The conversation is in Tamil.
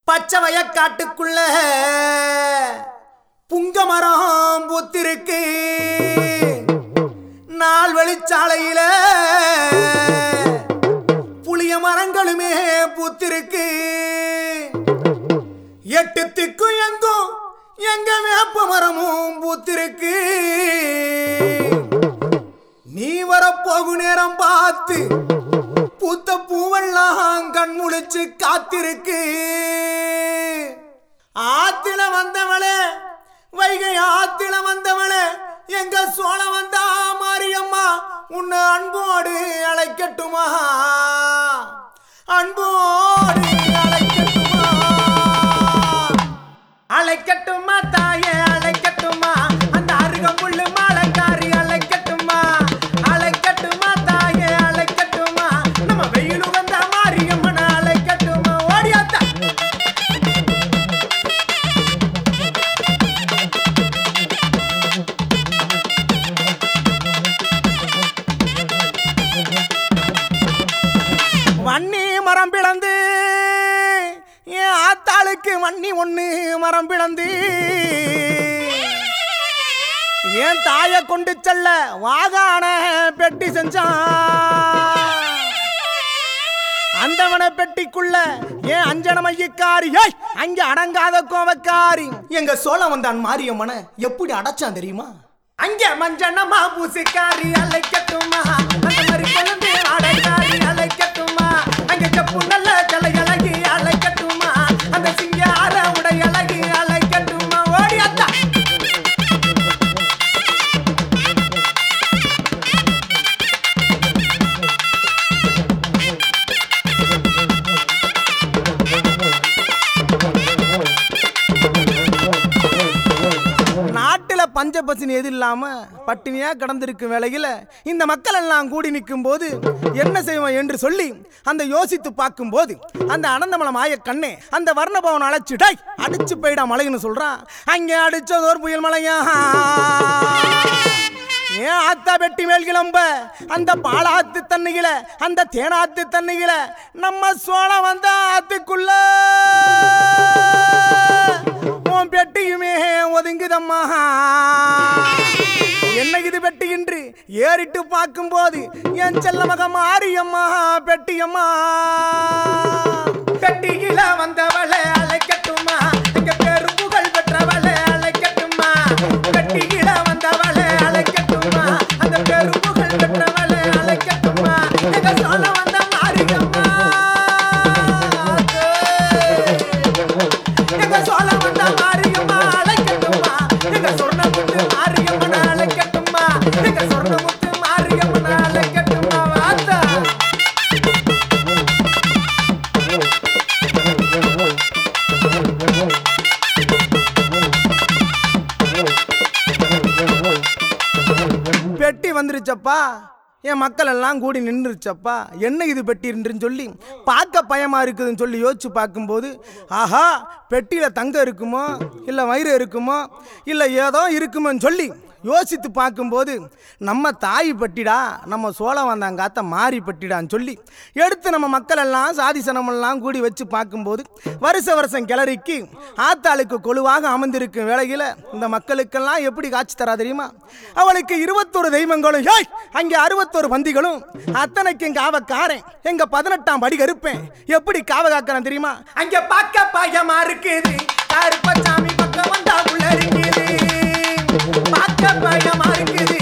பச்சை வயக்காட்டுக்குள்ள புங்க மரம் பூத்திருக்கு நாள் வெளிச்சாலையில புளிய மரங்களுமே பூத்திருக்கு எட்டு திக்கும் எங்கும் எங்க வேப்ப மரமும் பூத்திருக்கு நீ வரப்போகு நேரம் பார்த்து பூத்த பூவெல்லாம் கண் முழிச்சு காத்திருக்கு ஆத்தில வந்தவளே வைகை ஆத்தில வந்தவளே எங்க சோழ வந்தா மாரியம்மா உன்னை அன்போடு அழைக்கட்டுமா அன்போடு அழைக்கட்டுமா அழைக்கட்டுமா தாயே அழைக்கட்டுமா அந்த அருகம்புல்லு மாலைக்காரி அழைக்கட்டுமா அழைக்கட்டுமா தாயே அழைக்கட்டுமா நம்ம வெயிலு வந்த மாரியம்மனை அழைக்கட்டுமா ஓடியாத்தா வன்னி மரம் பிளந்து என் ஆத்தாளுக்கு வன்னி ஒண்ணு மரம் பிளந்து என் தாயை கொண்டு செல்ல வாகான பெட்டி செஞ்சான் அந்தவன பெட்டிக்குள்ள ஏன் அஞ்சன மையக்காரி ஏய், அங்க அடங்காத கோவக்காரி எங்க சோழ வந்தான் மாரியம்மன எப்படி அடைச்சான் தெரியுமா அங்க மஞ்சனமா பூசிக்காரி அழைக்கட்டுமா அந்த மாதிரி கொழுந்து ஆடைக்காரி அழைக்கட்டுமா அங்க செப்பு நல்ல ஜலை அழகி அழைக்கட்டுமா அந்த சிங்கார உடை அழகி அழைக்கட்டுமா ஓடியாத்தா நாட்டுல பஞ்ச பசினி எது இல்லாம பட்டினியா கடந்திருக்கும் வேளையில இந்த மக்கள் எல்லாம் கூடி நிற்கும் போது என்ன செய்வோம் என்று சொல்லி அந்த யோசித்து பார்க்கும் போது அந்த அனந்தமல மாய கண்ணே அந்த வர்ணபவன் அழைச்சு டேய் அடிச்சு போயிடா மலைன்னு சொல்றான் அங்கே அடிச்சது ஒரு புயல் மலையா ஏன் ஆத்தா வெட்டி மேல் கிளம்ப அந்த பாலாத்து தண்ணியில அந்த தேனாத்து தண்ணியில நம்ம சோழம் வந்த ஆத்துக்குள்ள உன் பெட்டியுமே ஒதுங்குதம்மா என்ன இது பெட்டியின்று ஏறிட்டு பார்க்கும்போது என் செல்ல மக மாரியம்மா பெட்டியம்மா பெட்டியில வந்தவளை அழைக்கட்டுமா எங்க பேரு புகழ் பெற்றவளை அழைக்கட்டுமா பெட்டியில வந்தவளை அழைக்கட்டுமா அந்த பேரு புகழ் பெற்றவளை அழைக்கட்டுமா எங்க சொல்ல வந்த மாரியம்மா எங்க சோழ வந்த மாரியம்மா அழைக்கட்டுமா எங்க சொர்ணமுத்து மாரியம்மனை அழைக்கட்டுமா எங்க சொர்ணமுத்து மாரியம்மனை அழைக்கட்டுமா வாத்தா பெட்டி வந்துருச்சப்பா என் மக்கள் எல்லாம் கூடி நின்றுச்சப்பா என்ன இது பெட்டின்னு சொல்லி பார்க்க பயமா இருக்குதுன்னு சொல்லி யோசிச்சு பார்க்கும்போது ஆஹா பெட்டியில தங்கம் இருக்குமோ இல்லை வயிறு இருக்குமோ இல்லை ஏதோ இருக்குமோன்னு சொல்லி யோசித்து பார்க்கும்போது நம்ம தாய் பட்டிடா நம்ம சோழ வந்தாங்காத்த மாறி பட்டிடான்னு சொல்லி எடுத்து நம்ம மக்கள் எல்லாம் சாதி சனமெல்லாம் கூடி வச்சு பார்க்கும்போது வருஷ வருஷம் கிளறிக்கு ஆத்தாளுக்கு கொழுவாக அமர்ந்திருக்கும் வேளையில் இந்த மக்களுக்கெல்லாம் எப்படி காட்சி தரா தெரியுமா அவளுக்கு இருபத்தொரு தெய்வங்களும் ஏய் அங்கே அறுபத்தொரு பந்திகளும் அத்தனைக்கும் காவக்காரன் எங்க பதினெட்டாம் படி கருப்பேன் எப்படி காவ காக்கிறேன் தெரியுமா அங்க பார்க்க பாயமா இருக்குது கருப்பசாமி பக்கம் வந்தா உள்ள இருக்குது பார்க்க பயமா இருக்குது